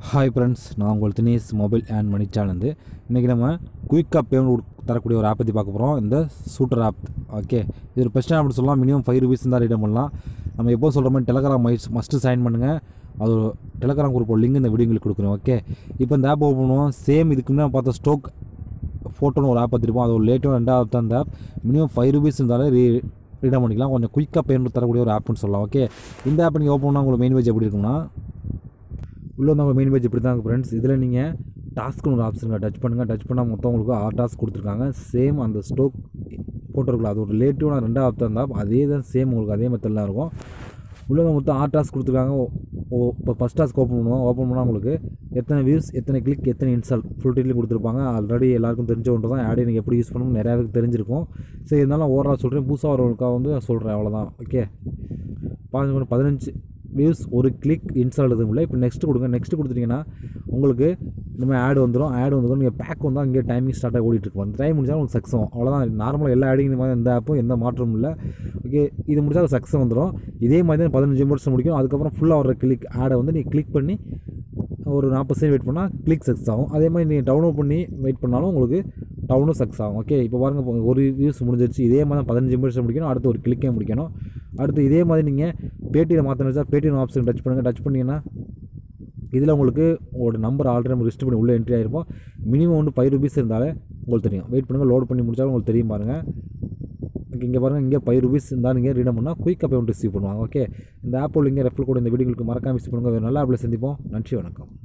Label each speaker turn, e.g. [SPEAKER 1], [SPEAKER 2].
[SPEAKER 1] hi friends நான் உங்கள் Dinesh mobile and money channel இன்றைக்கி நம்ம குயிக்காக பேமெண்ட் தரக்கூடிய ஒரு ஆப் பற்றி பார்க்க போகிறோம் இந்த சூட்டர் ஆப் ஓகே இது ஒரு பெஸ்ட் அப்படி சொல்லலாம் மினிமம் ஃபைவ் ருபீஸ் தான் ரீடம் பண்ணலாம் நம்ம எப்போ சொல்கிற மாதிரி டெலகிராம் மைஸ் மஸ்ட்டு சைன் பண்ணுங்கள் அது ஒரு டெலகிராம் குரூப் லிங்க் இந்த வீடியோங்களுக்கு கொடுக்குறேன் ஓகே இப்போ இந்த ஆப் ஓப்பன் பண்ணுவோம் சேம் இதுக்கு முன்னாடி பார்த்த ஸ்டோக் ஃபோட்டோன்னு ஒரு ஆப் பார்த்துருப்போம் அது ஒரு லேட்டும் ரெண்டாவது தான் அந்த ஆப் மினிமம் ஃபைவ் ருபீஸ் இருந்தாலே ரீ ரீடம் பண்ணிக்கலாம் கொஞ்சம் குயிக்காக பேமெண்ட் தரக்கூடிய ஒரு ஆப்னு சொல்லலாம் ஓகே இந்த ஆப் நீங்கள் ஓப்பன் பண்ணால் உங்களுக்கு மெயின் பேஜ் எப்படி இருக்கும்னா உள்ளே வந்து அவங்க மெயின் பேஜ் இப்படி தான் ஃப்ரெண்ட்ஸ் இதில் நீங்கள் டாஸ்க்னு ஒரு ஆப்ஷனுங்க டச் பண்ணுங்கள் டச் பண்ணால் மொத்தம் உங்களுக்கு ஆறு டாஸ்க் கொடுத்துருக்காங்க சேம் அந்த ஸ்டோக் போட்டிருக்கல அது ஒரு ரிலேட்டிவான ரெண்டாவது ஆப் தான் இருந்தால் அதே தான் சேம் உங்களுக்கு அதே மெத்தடில் தான் இருக்கும் உள்ளே வந்து மொத்தம் ஆறு டாஸ்க் கொடுத்துருக்காங்க ஓ இப்போ ஃபஸ்ட் டாஸ்க் ஓப்பன் பண்ணுவோம் ஓப்பன் பண்ணால் உங்களுக்கு எத்தனை வியூஸ் எத்தனை கிளிக் எத்தனை இன்ஸ்டால் ஃபுல் டீட்டெயில் கொடுத்துருப்பாங்க ஆல்ரெடி எல்லாருக்கும் தெரிஞ்ச ஒன்று தான் ஆடே நீங்கள் எப்படி யூஸ் பண்ணணும் நிறையா பேருக்கு தெரிஞ்சிருக்கும் சரி இருந்தாலும் ஓவரால் சொல்கிறேன் புதுசாக வரவங்களுக்காக வந்து சொல்கிறேன் அவ்வளோதான் ஓகே பாருங்க பதினஞ்சு வியூஸ் ஒரு கிளிக் இன்ஸ்டால் எதுவும் இப்போ நெக்ஸ்ட் கொடுங்க நெக்ஸ்ட் கொடுத்துட்டிங்கன்னா உங்களுக்கு இந்த மாதிரி ஆட் வந்துடும் ஆட் வந்துடும் நீங்கள் பேக் வந்தால் இங்கே டைமிங் ஸ்டார்ட் ஆகி ஓடிட்டு இருக்கும் அந்த டைம் முடிஞ்சால் உங்களுக்கு சக்ஸஸ் ஆகும் அவ்வளோதான் நார்மலாக எல்லா ஆடிங் இந்த மாதிரி எந்த ஆப்பும் எந்த மாற்றமும் இல்லை ஓகே இது முடிஞ்சால் சக்ஸஸ் வந்துடும் இதே மாதிரி தான் பதினஞ்சு நிமிஷம் முடிக்கும் அதுக்கப்புறம் ஃபுல்லாக வர கிளிக் ஆடை வந்து நீங்கள் கிளிக் பண்ணி ஒரு நாற்பது செகண்ட் வெயிட் பண்ணால் கிளிக் சக்ஸஸ் ஆகும் அதே மாதிரி நீங்கள் டவுன்லோட் பண்ணி வெயிட் பண்ணாலும் உங்களுக்கு டவுனும் சக்ஸஸ் ஆகும் ஓகே இப்போ பாருங்கள் இப்போ ஒரு வியூஸ் முடிஞ்சிருச்சு இதே மாதிரி தான் பதினஞ்சு நிமிஷம் முடிக்கணும் அடுத்து ஒரு கிளிக்கே முடிக்கணும் அடுத்து இதே மாதிரி நீங்கள் பேடிஎம் மாற்ற நினச்சா பேடிஎம் ஆப்ஷன் டச் பண்ணுங்கள் டச் பண்ணிங்கன்னா இதில் உங்களுக்கு உங்களோட நம்பர் ஆல்ரெடி நம்ம லிஸ்ட் பண்ணி உள்ளே என்ட்ரி ஆகிருப்போம் மினிமம் வந்து ஃபைவ் ருபீஸ் இருந்தாலே உங்களுக்கு தெரியும் வெயிட் பண்ணுங்கள் லோட் பண்ணி முடிச்சாலும் உங்களுக்கு தெரியும் பாருங்கள் இங்கே பாருங்கள் இங்கே ஃபைவ் ருபீஸ் இருந்தால் நீங்கள் ரீடம் பண்ணால் குயிக்காக பேமெண்ட் ரிசீவ் பண்ணுவாங்க ஓகே இந்த ஆப்போல் இங்கே ரெஃபர் கூட இந்த வீடியோங்களுக்கு மறக்காம மிஸ் பண்ணுங்கள் வேறு நல்ல ஆப்பில் சந்திப்போம் நன்றி வணக்கம்